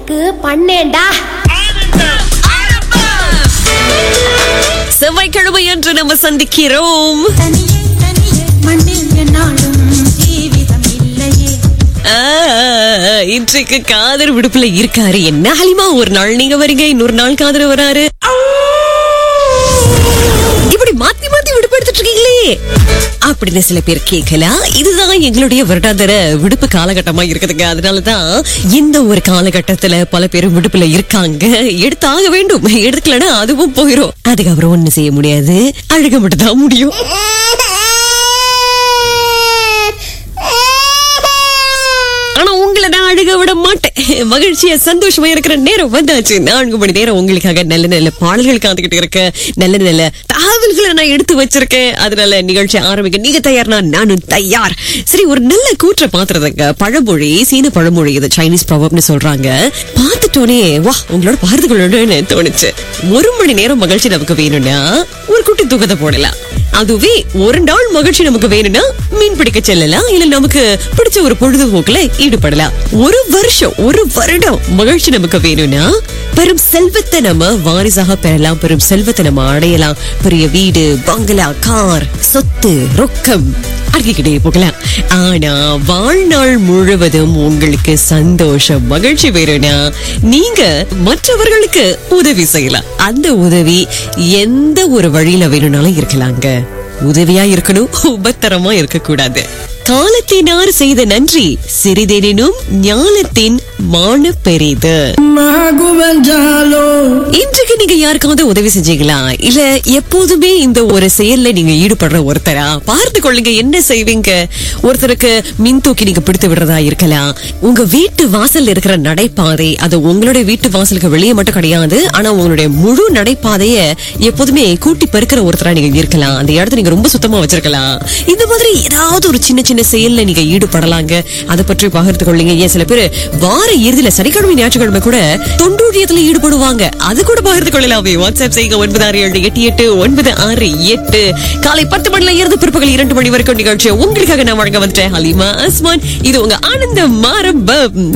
உனக்கு பண்ணேன்டா செவ்வாய்க்கிழமை என்று நம்ம சந்திக்கிறோம் தனியே தனியே மண்ணில் என்னாலும் ஜீவிதம் இல்லையே ஆ, இன்றைக்கு காதர் விடுப்புல இருக்காரு என்ன ஹலிமா ஒரு நாள் நீங்க வரீங்க இன்னொரு நாள் காதர் வராரு இப்படி மாத்தி மாத்தி விடுப்பு எடுத்துட்டு இருக்கீங்களே அப்படின்னு சில பேர் கேட்கலாம் இதுதான் எங்களுடைய வருடாந்திர விடுப்பு காலகட்டமா இருக்குதுங்க அதனாலதான் இந்த ஒரு காலகட்டத்துல பல பேர் விடுப்புல இருக்காங்க எடுத்தாக வேண்டும் எடுக்கலன்னா அதுவும் போயிரும் அதுக்கப்புறம் ஒண்ணு செய்ய முடியாது அழுக மட்டும் தான் முடியும் ஆனா உங்களை நான் அழுக விட மாட்டேன் மகிழ்ச்சியா சந்தோஷமா இருக்கிற நேரம் வந்தாச்சு நான்கு மணி நேரம் உங்களுக்காக நல்ல நல்ல பாடல்கள் காத்துக்கிட்டு இருக்க நல்ல நல்ல தகவல்களை நான் எடுத்து வச்சிருக்கேன் அதனால நிகழ்ச்சி ஆரம்பிக்க நீங்க தயார்னா நானும் தயார் சரி ஒரு நல்ல கூற்ற பாத்துறதுங்க பழமொழி சீன பழமொழி இது சைனீஸ் ப்ராபப்னு சொல்றாங்க பார்த்துட்டோனே வா உங்களோட பார்த்து கொள்ளணும்னு தோணுச்சு ஒரு மணி நேரம் மகிழ்ச்சி நமக்கு வேணும்னா ஒரு குட்டி தூக்கத்தை போடலாம் அதுவே ஒரு நாள் மகிழ்ச்சி நமக்கு வேணும்னா மீன் பிடிக்க செல்லலாம் இல்ல நமக்கு பிடிச்ச ஒரு பொழுதுபோக்குல ஈடுபடலாம் ஒரு வருஷம் ஒரு வருடம் மகிழ்ச்சி நமக்கு வேணும்னா பெரும் செல்வத்தை நம்ம வாரிசாக பெறலாம் பெரும் செல்வத்தை நம்ம அடையலாம் பெரிய வீடு பங்களா கார் சொத்து ரொக்கம் அடுக்கிக்கிட்டே போகலாம் ஆனா வாழ்நாள் முழுவதும் உங்களுக்கு சந்தோஷம் மகிழ்ச்சி வேணும்னா நீங்க மற்றவர்களுக்கு உதவி செய்யலாம் அந்த உதவி எந்த ஒரு வழியில வேணும்னாலும் இருக்கலாங்க உதவியா இருக்கணும் உபத்தரமா இருக்கக்கூடாது காலத்தினார் செய்த நன்றி சிறிதெனினும் ஞானத்தின் மான பெரிது இன்றைக்கு நீங்க யாருக்காவது உதவி செஞ்சீங்களா இல்ல எப்போதுமே இந்த ஒரு செயல்ல நீங்க ஈடுபடுற ஒருத்தரா பார்த்து கொள்ளுங்க என்ன செய்வீங்க ஒருத்தருக்கு மின் தூக்கி நீங்க பிடித்து விடுறதா இருக்கலாம் உங்க வீட்டு வாசல்ல இருக்கிற நடைபாதை அது உங்களுடைய வீட்டு வாசலுக்கு வெளியே மட்டும் கிடையாது ஆனா உங்களுடைய முழு நடைபாதைய எப்போதுமே கூட்டி பெருக்கிற ஒருத்தரா நீங்க இருக்கலாம் அந்த இடத்த நீங்க ரொம்ப சுத்தமா வச்சிருக்கலாம் இந்த மாதிரி ஏதாவது ஒரு சின்ன சின்ன செயல்ல நீங்க ஈடுபடலாங்க அதை பற்றி பகிர்ந்து கொள்ளுங்க ஏன் சில பேர் வார இறுதியில சனிக்கிழமை ஞாயிற்றுக்கிழமை கூட தொண்டூழியத்துல ஈடுபடுவாங்க அது கூட பகிர்ந்து கொள்ளலாமே வாட்ஸ்அப் செய்யுங்க ஒன்பது ஆறு ஏழு எட்டு எட்டு ஒன்பது ஆறு எட்டு காலை பத்து மணில இருந்து பிற்பகல் இரண்டு மணி வரைக்கும் நிகழ்ச்சி உங்களுக்காக நான் வழங்க வந்துட்டேன் ஹலிமா அஸ்மான் இது உங்க ஆனந்த மாரம்பம்